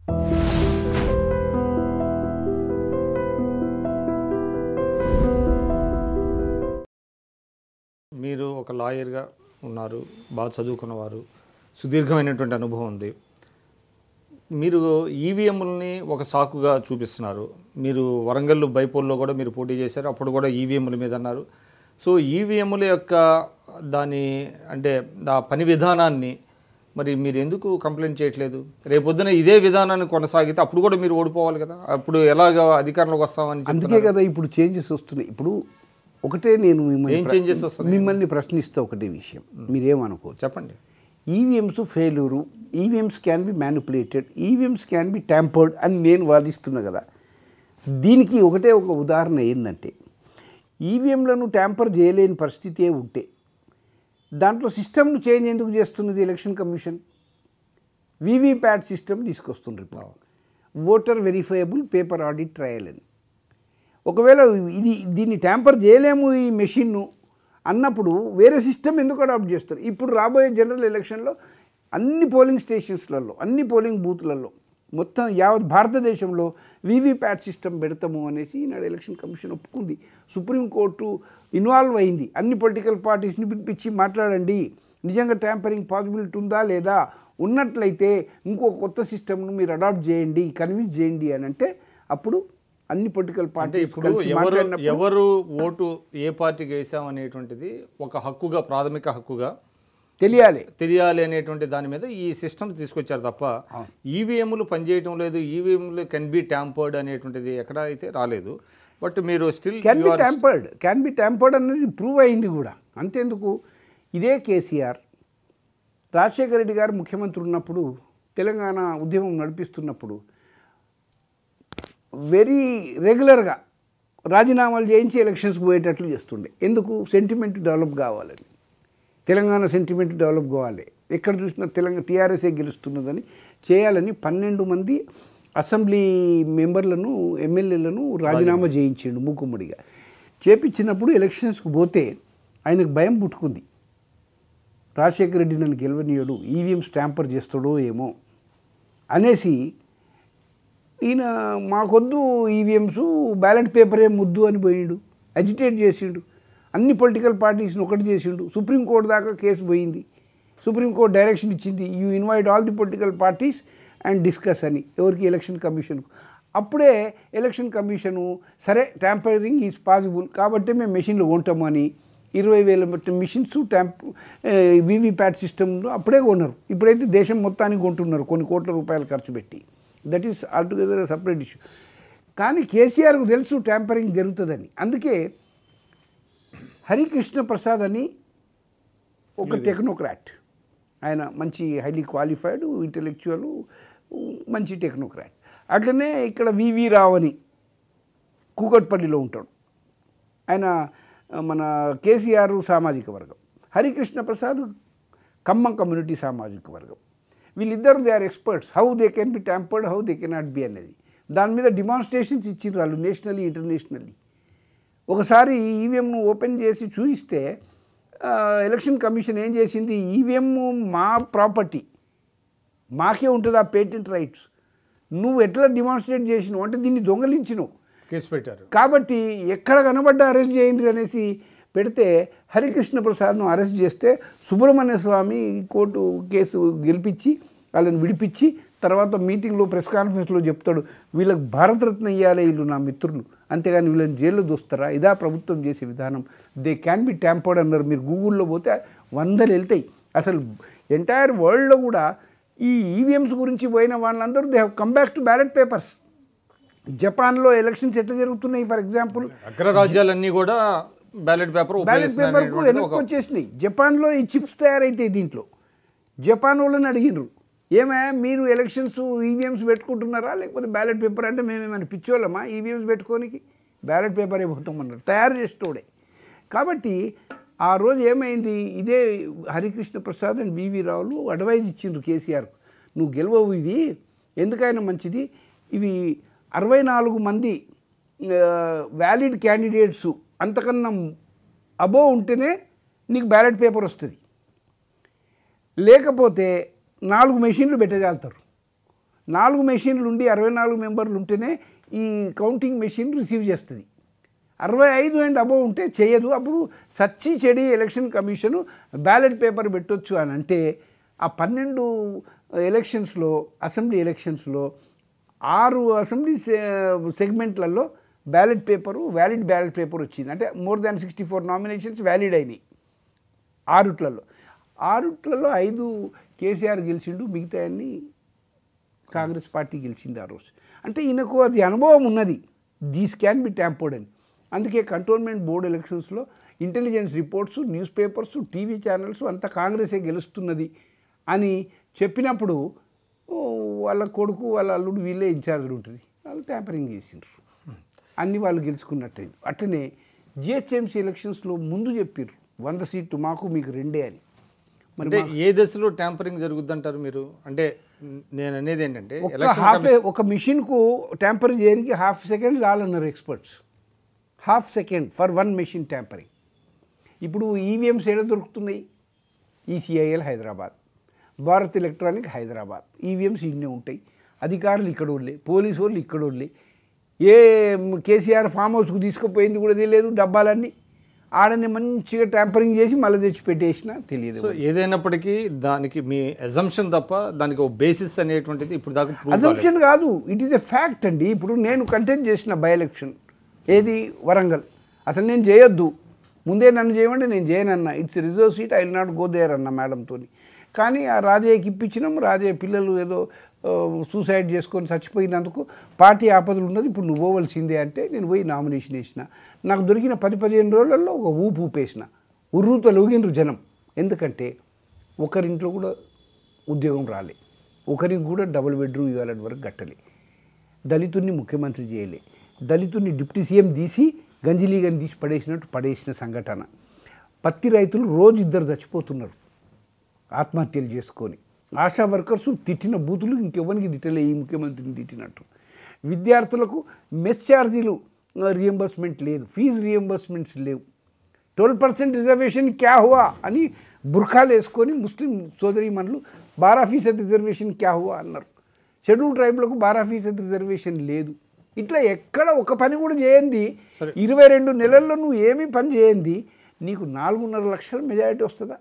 మీరు ఒక లాయర్గా ఉన్నారు బాగా చదువుకున్నవారు సుదీర్ఘమైనటువంటి అనుభవం ఉంది మీరు ఈవీఎంలని ఒక సాకుగా చూపిస్తున్నారు మీరు వరంగల్ బైపోల్లో కూడా మీరు పోటీ చేశారు అప్పుడు కూడా ఈవీఎంల మీద అన్నారు సో ఈవీఎంల యొక్క దాని అంటే ఆ పని విధానాన్ని మరి మీరు ఎందుకు కంప్లైంట్ చేయట్లేదు రేపొద్దున ఇదే విధానాన్ని కొనసాగితే అప్పుడు కూడా మీరు ఓడిపోవాలి కదా అప్పుడు ఎలాగ అధికారంలోకి వస్తామని చెప్తున్నారు? అందుకే కదా ఇప్పుడు చేంజెస్ వస్తున్నాయి ఇప్పుడు ఒకటే నేను మిమ్మల్ని ఏం ప్ర- changes వస్తున్నాయి? మిమ్మల్ని ప్రశ్నిస్తే ఒకటే విషయం మీరేమనుకోవచ్చు చెప్పండి EVMs failure EVMs can be manipulated EVMs can be tampered అని నేను వాదిస్తున్నా కదా దీనికి ఒకటే ఒక ఉదాహరణ ఏంటంటే ఈవీఎంలను ట్యాంపర్ చేయలేని పరిస్థితే ఉంటే దాంట్లో సిస్టమ్ను చేంజ్ ఎందుకు చేస్తున్నది ఎలక్షన్ కమిషన్ వీవీప్యాట్ సిస్టమ్ తీసుకొస్తుండ్రు ఇప్పుడు voter verifiable paper audit trail అని ఒకవేళ ఇది దీన్ని ట్యాంపర్ చేయలేము ఈ మెషిన్ను అన్నప్పుడు వేరే సిస్టమ్ ఎందుకు అడాప్ట్ చేస్తారు ఇప్పుడు రాబోయే జనరల్ ఎలక్షన్లో అన్ని పోలింగ్ స్టేషన్స్లలో అన్ని పోలింగ్ బూత్లలో మొత్తం యావత్ భారతదేశంలో వీవీప్యాట్ సిస్టమ్ పెడతాము అనేసి ఈనాడు ఎలక్షన్ కమిషన్ ఒప్పుకుంది సుప్రీంకోర్టు ఇన్వాల్వ్ అయింది అన్ని పొలిటికల్ పార్టీస్ని పిలిపించి మాట్లాడండి నిజంగా ట్యాంపరింగ్ పాసిబిలిటీ ఉందా లేదా ఉన్నట్లయితే ఇంకో కొత్త సిస్టమ్ను మీరు అడాప్ట్ చేయండి కన్విన్స్ చేయండి అని అంటే అప్పుడు అన్ని పొలిటికల్ అంటే పార్టీస్ ఇప్పుడు కలిసి ఎవరు మాట్లాడినప్పుడు ఎవరు ఓటు ఏ పార్టీకి వేసాం అనేటువంటిది ఒక హక్కుగా ప్రాథమిక హక్కుగా తెలియాలి తెలియాలి అనేటువంటి దాని మీద ఈ సిస్టమ్ తీసుకొచ్చారు తప్ప ఈవీఎంలు పనిచేయటం లేదు ఈవీఎంలు కెన్ బి ట్యాంపర్డ్ అనేటువంటిది ఎక్కడ అయితే రాలేదు బట్ మీరు still can be tampered can be tampered అనేది ప్రూవ్ అయింది కూడా అంతేందుకు ఇదే కేసీఆర్ రాజశేఖర రెడ్డి గారు ముఖ్యమంత్రి ఉన్నప్పుడు తెలంగాణ ఉద్యమం నడిపిస్తున్నప్పుడు వెరీ రెగ్యులర్గా రాజీనామాలు చేయించి ఎలక్షన్స్కి పోయేటట్లు చేస్తుండే ఎందుకు సెంటిమెంట్ డెవలప్ కావాలని తెలంగాణ సెంటిమెంట్ డెవలప్ కావాలి ఎక్కడ చూసినా తెలంగాణ టీఆర్ఎస్ఏ గెలుస్తున్నదని చేయాలని పన్నెండు మంది అసెంబ్లీ మెంబర్లను ఎమ్మెల్యేలను రాజీనామా చేయించిండు మూకుమ్మడిగా చేపించినప్పుడు ఎలక్షన్స్కి పోతే ఆయనకు భయం పుట్టుకుంది రాజశేఖర రెడ్డి నన్ను గెలవనీయడు ఈవీఎం స్టాంపర్ చేస్తాడో ఏమో అనేసి ఈయన మాకొద్దు ఈవీఎంస్ బ్యాలెట్ పేపరే ముద్దు అని పోయిండు అజిటేట్ చేసిండు అన్ని పొలిటికల్ పార్టీస్ని ఒకటి చేసిండు సుప్రీంకోర్టు దాకా కేసు పోయింది సుప్రీంకోర్టు డైరెక్షన్ ఇచ్చింది you invite all the political parties and discuss అని ఎవరికి ఎలక్షన్ కమిషన్కు అప్పుడే ఎలక్షన్ కమిషను సరే ట్యాంపరింగ్ ఈజ్ పాసిబుల్ కాబట్టి మేము మెషిన్లు కొంటాము అని ఇరవై వేల మిషన్స్ ట్యాంప్ వీవీప్యాట్ సిస్టమ్లో అప్పుడే కొన్నారు ఇప్పుడైతే దేశం మొత్తానికి కొంటున్నారు కొన్ని కోట్ల రూపాయలు ఖర్చు పెట్టి that is altogether separate issue కానీ కేసీఆర్కు తెలుసు ట్యాంపరింగ్ జరుగుతుందని అందుకే హరికృష్ణ ప్రసాద్ అని ఒక టెక్నోక్రాట్ ఆయన మంచి హైలీ క్వాలిఫైడ్ ఇంటెలెక్చువల్ మంచి టెక్నోక్రాట్ అట్లనే ఇక్కడ వివి రావు అని కూకట్పల్లిలో ఉంటాడు ఆయన ఆ, మన కేసీఆర్ సామాజిక వర్గం హరికృష్ణ ప్రసాద్ ఖమ్మం కమ్యూనిటీ సామాజిక వర్గం వీళ్ళిద్దరు they are experts how they can be tampered how they cannot be అనేది దాని మీద డిమాన్స్ట్రేషన్స్ ఇచ్చిండ్రు వాళ్ళు నేషనల్లీ ఇంటర్నేషనల్లీ ఒకసారి ఈవీఎంను ఓపెన్ చేసి చూపిస్తే ఆ, ఎలక్షన్ కమిషన్ ఏం చేసింది ఈవీఎం మా ప్రాపర్టీ మాకే ఉంటుంది ఆ పేటెంట్ రైట్స్ నువ్వు ఎట్లా డిమాన్స్ట్రేట్ చేసినావు అంటే దీన్ని దొంగలించినావు కేసు పెట్టారు కాబట్టి ఎక్కడ కనబడ్డా అరెస్ట్ చేయండి అనేసి పెడితే హరికృష్ణ ప్రసాద్ను అరెస్ట్ చేస్తే సుబ్రహ్మణ్య స్వామి కోర్టు కేసు గెలిపించి వాళ్ళని విడిపించి తర్వాత మీటింగ్లో ప్రెస్ కాన్ఫరెన్స్లో చెప్తాడు వీళ్ళకి భారతరత్న ఇవ్వాలి వీళ్ళు నా మిత్రులు అంతేగాని వీళ్ళని జైల్లో దోస్తారా ఇదా ప్రభుత్వం చేసే విధానం దే క్యాన్ బి ట్యాంపర్డ్ అన్నారు మీరు గూగుల్లో పోతే వందలు వెళ్తాయి అసలు ఎంటైర్ వరల్డ్లో కూడా ఈ ఈవీఎంస్ గురించి పోయిన వాళ్ళందరూ they have come back to ballot papers జపాన్లో ఎలక్షన్స్ ఎట్లా జరుగుతున్నాయి ఫర్ ఎగ్జాంపుల్ అగ్రరాజ్యాలన్నీ కూడా బ్యాలెట్ పేపర్ బ్యాలెట్ పేపర్కు వెనక్కి వచ్చేసినాయి జపాన్లో ఈ చిప్స్ తయారైతాయి దీంట్లో జపాన్ వాళ్ళని అడిగినారు ఏమే మీరు ఎలక్షన్స్ ఈవీఎంస్ పెట్టుకుంటున్నారా లేకపోతే బ్యాలెట్ పేపర్ అంటే మేమేమైనా పిచ్చోళ్ళమా ఈవీఎంస్ పెట్టుకోనికి బ్యాలెట్ పేపరే పోతామన్నారు తయారు చేసేటోడే కాబట్టి ఆ రోజు ఏమైంది ఇదే హరికృష్ణ ప్రసాద్ అండ్ వివి రావులు అడ్వైజ్ ఇచ్చిండ్రు కేసీఆర్ నువ్వు గెలవవు ఇవి ఎందుకైనా మంచిది ఇవి అరవై నాలుగు మంది వ్యాలిడ్ క్యాండిడేట్స్ అంతకన్నా అబో ఉంటేనే నీకు బ్యాలెట్ పేపర్ వస్తుంది లేకపోతే నాలుగు మెషిన్లు పెట్టగలుగుతారు నాలుగు మెషిన్లు ఉండి అరవై నాలుగు మెంబర్లు ఉంటేనే ఈ కౌంటింగ్ మెషిన్ రిసీవ్ చేస్తుంది అరవై ఐదు అండ్ అబోవ్ ఉంటే చేయదు అప్పుడు సచ్చి చెడి ఎలక్షన్ కమిషన్ బ్యాలెట్ పేపర్ పెట్టొచ్చు అని అంటే ఆ పన్నెండు ఎలక్షన్స్లో అసెంబ్లీ ఎలక్షన్స్లో ఆరు అసెంబ్లీ సె- సెగ్మెంట్లలో ballot paper valid ballot paper వచ్చింది అంటే more than sixty four nominations valid అయినాయి ఆరుట్లలో ఆరుట్లలో ఐదు కేసీఆర్ గెలిచిండు మిగతా అన్ని కాంగ్రెస్ పార్టీ గెలిచింది ఆ రోజు అంటే ఈయనకు అది అనుభవం ఉన్నది దీస్ క్యాన్ బి ట్యాంపర్డ్ అని అందుకే కంటోన్మెంట్ బోర్డు ఎలక్షన్స్లో intelligence reports news papers TV channels అంతా కాంగ్రెసే గెలుస్తున్నది అని చెప్పినప్పుడు ఓ, వాళ్ళ కొడుకు వాళ్ళ అల్లుడు వీళ్ళే ఇన్ఛార్జ్లు ఉంటుంది వాళ్ళు ట్యాంపరింగ్ చేసిండ్రు అన్ని వాళ్ళు గెలుచుకున్నట్టయింది అట్లనే జిహెచ్ఎంసీ ఎలక్షన్స్లో ముందు చెప్పారు వంద సీట్లు మాకు మీకు రెండే అని మరి అంటే ఏ దశలో ట్యాంపరింగ్ జరుగుద్దంటారు మీరు అంటే నేను అనేది ఏంటంటే ఒక ఎలక్షన్ హాఫ్ ఒక మిషన్కు ట్యాంపర్ చేయడానికి హాఫ్ సెకండ్ చాలన్నారు experts half second for one machine tampering ఇప్పుడు ఈవీఎంస్ ఎక్కడ దొరుకుతున్నాయి ECIL Hyderabad Bharat electronic Hyderabad EVMs ఇన్నే ఉంటాయి అధికారులు ఇక్కడ వాళ్ళే పోలీసు వాళ్ళు ఇక్కడ వాళ్ళే ఏ కేసీఆర్ ఫామ్ హౌస్కు తీసుకుపోయింది కూడా తెలియదు డబ్బాలన్నీ ఆడనే మంచిగా ట్యాంపరింగ్ చేసి మళ్ళీ తెచ్చి పెట్టేసినా తెలియదు సో ఏదైనప్పటికీ దానికి మీ అజంప్షన్ తప్ప దానికి ఒక బేసిస్ అనేటువంటిది ఇప్పుడు దాకా ప్రూవ్ కాలేదు అజంప్షన్ కాదు ఇట్ ఈస్ ఎ ఫ్యాక్ట్ అండి ఇప్పుడు నేను కంటెంట్ చేసిన బై ఎలక్షన్ ఏది వరంగల్ అసలు నేను చేయొద్దు ముందే నన్ను చేయమంటే నేను చేయనన్నా it's reserve seat I will not go there అన్న మేడంతో కానీ ఆ రాజయ్యకి ఇప్పించినాం రాజయ్య పిల్లలు ఏదో సూసైడ్ చేసుకొని చచ్చిపోయినందుకు పార్టీ ఆపదలు ఉన్నది ఇప్పుడు నువ్వు పోవలసిందే అంటే నేను పోయి నామినేషన్ వేసిన నాకు దొరికిన పది పదిహేను రోజులలో ఒక ఊపు ఊపేసిన ఉర్రూతో లొగినరు జనం ఎందుకంటే ఒకరింట్లో కూడా ఉద్యోగం రాలే ఒకరికి కూడా డబుల్ బెడ్రూమ్ ఇవ్వాలని వరకు గట్టలే దళితుడిని ముఖ్యమంత్రి చేయలే దళితుడిని డిప్యూటీ సీఎం తీసి గంజిలీగని తీసి పడేసినట్టు పడేసిన సంఘటన పత్తి రైతులు రోజు ఇద్దరు చచ్చిపోతున్నారు ఆత్మహత్యలు చేసుకొని ఆశా వర్కర్స్ తిట్టిన బూతులు ఇంకెవరికి తిట్టలే ఈ ముఖ్యమంత్రిని తిట్టినట్టు విద్యార్థులకు మెస్ ఛార్జీలు రియంబర్స్మెంట్ లేదు ఫీజు రియంబర్స్మెంట్స్ లేవు ట్వెల్వ్ పర్సెంట్ రిజర్వేషన్ క్యా హువా అని బుర్ఖాలు వేసుకొని ముస్లిం సోదరీమణులు బారా ఫీసద్ రిజర్వేషన్ క్యా హువా అన్నారు షెడ్యూల్ ట్రైబ్లకు బారా ఫీసద్ రిజర్వేషన్ లేదు ఇట్లా ఎక్కడ ఒక పని కూడా చేయండి సరే. ఇరవై రెండు నెలల్లో నువ్వు ఏమీ పని చేయండి నీకు నాలుగున్నర లక్షల మెజారిటీ వస్తుందా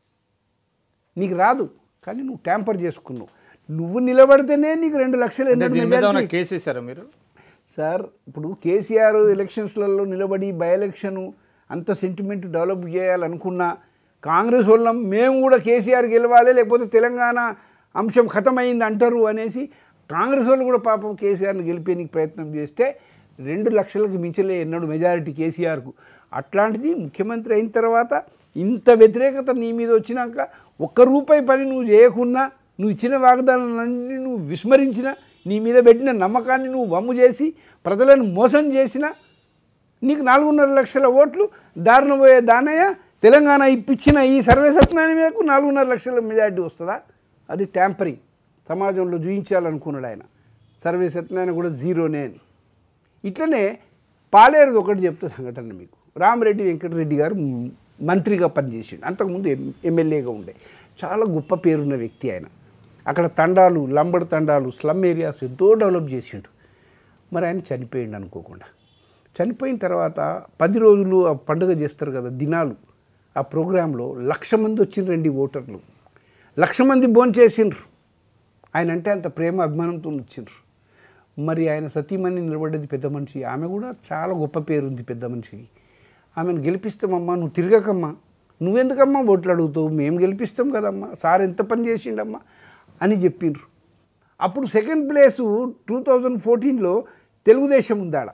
నీకు రాదు కానీ నువ్వు ట్యాంపర్ చేసుకున్నావు నువ్వు నిలబడితేనే నీకు రెండు లక్షలు అంటే ఎన్నడూ దీని మీద ఏమైనా మెజారిటీ కేసు వేసారా మీరు సార్ ఇప్పుడు కేసీఆర్ ఎలక్షన్స్లలో నిలబడి బై ఎలక్షన్ అంత సెంటిమెంట్ డెవలప్ చేయాలనుకున్నా కాంగ్రెస్ వాళ్ళం మేము కూడా కేసీఆర్ గెలవాలి లేకపోతే తెలంగాణ అంశం ఖతమైంది అంటారు అనేసి కాంగ్రెస్ వాళ్ళు కూడా పాపం కేసీఆర్ని గెలిపేనికి ప్రయత్నం చేస్తే రెండు లక్షలకు మించలే ఎన్నడు మెజారిటీ కేసీఆర్కు అట్లాంటిది ముఖ్యమంత్రి అయిన తర్వాత ఇంత వ్యతిరేకత నీ మీద వచ్చినాక ఒక్క రూపాయి పని నువ్వు చేయకున్నా నువ్వు ఇచ్చిన వాగ్దానాలన్నీ నువ్వు విస్మరించిన నీ మీద పెట్టిన నమ్మకాన్ని నువ్వు వమ్ము చేసి ప్రజలను మోసం చేసిన నీకు నాలుగున్నర లక్షల ఓట్లు దారుణ పోయే దానయ్య తెలంగాణ ఇప్పించిన ఈ సర్వే సత్నాన్ని మేరకు నాలుగున్నర లక్షల మెజార్టీ వస్తుందా అది ట్యాంపరింగ్ సమాజంలో చూయించాలనుకున్నాడు ఆయన సర్వే సత్యనారాయణ కూడా జీరోనే అని ఇట్లనే పాలేరుది ఒకటి చెప్తా సంఘటన మీకు రామరెడ్డి వెంకటరెడ్డి గారు మ్- మంత్రిగా పనిచేసిండు అంతకుముందు ఎం ఎమ్మెల్యేగా ఉండే చాలా గొప్ప పేరున్న వ్యక్తి ఆయన అక్కడ తండాలు లంబడి తండాలు స్లమ్ ఏరియాస్ ఎంతో డెవలప్ చేసిండు మరి ఆయన చనిపోయిండు అనుకోకుండా చనిపోయిన తర్వాత పది రోజులు ఆ పండుగ చేస్తారు కదా దినాలు ఆ ప్రోగ్రాంలో లక్ష మంది వచ్చిండ్రండి ఓటర్లు లక్ష మంది భోంచేసిండ్రు ఆయన అంటే అంత ప్రేమ అభిమానంతో వచ్చిండ్రు మరి ఆయన సతీమణి నిలబడ్డది పెద్ద మనిషి ఆమె కూడా చాలా గొప్ప పేరు ఉంది పెద్ద మనిషికి ఆమెను గెలిపిస్తామమ్మా నువ్వు తిరగకమ్మా నువ్వెందుకమ్మా ఓట్లు అడుగుతావు మేము గెలిపిస్తాం కదమ్మా సార్ ఎంత పని చేసిండమ్మా అని చెప్పిండ్రు అప్పుడు సెకండ్ ప్లేసు టూ థౌజండ్ ఫోర్టీన్లో తెలుగుదేశం ఉందాడ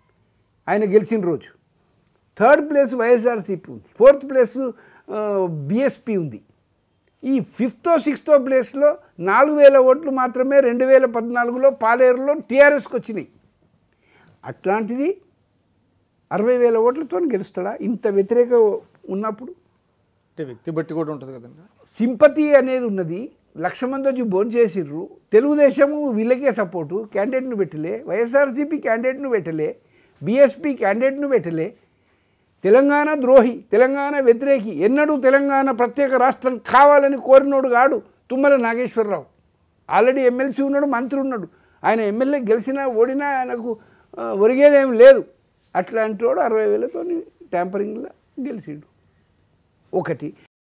ఆయన గెలిచిన రోజు థర్డ్ ప్లేస్ వైఎస్ఆర్సీపీ ఉంది ఫోర్త్ ప్లేస్ బిఎస్పి ఉంది ఈ ఫిఫ్తో సిక్స్తో ప్లేస్లో నాలుగు వేల ఓట్లు మాత్రమే రెండు వేల పద్నాలుగులో పాలేరులో టీఆర్ఎస్కి వచ్చినాయి అట్లాంటిది అరవై వేల ఓట్లతో గెలుస్తాడా ఇంత వ్యతిరేక ఉన్నప్పుడు అంటే వ్యక్తి బట్టి కూడా ఉంటుంది కదండి సింపతి అనేది ఉన్నది లక్ష మంది వచ్చి భోంచేసిర్రు తెలుగుదేశము వీళ్ళకే సపోర్టు క్యాండిడేట్ను పెట్టలే వైఎస్ఆర్సీపీ క్యాండిడేట్ను పెట్టలే బీఎస్పీ క్యాండిడేట్ను పెట్టలే తెలంగాణ ద్రోహి తెలంగాణ వ్యతిరేకి ఎన్నడూ తెలంగాణ ప్రత్యేక రాష్ట్రం కావాలని కోరినోడు కాడు తుమ్మల నాగేశ్వరరావు ఆల్రెడీ ఎమ్మెల్సీ ఉన్నాడు మంత్రి ఉన్నాడు ఆయన ఎమ్మెల్యే గెలిచినా ఓడినా ఆయనకు ఆ, ఒరిగేదేం లేదు అట్లాంటి వాడు అరవై వేలతో ట్యాంపరింగ్లో గెలిచిండు ఒకటి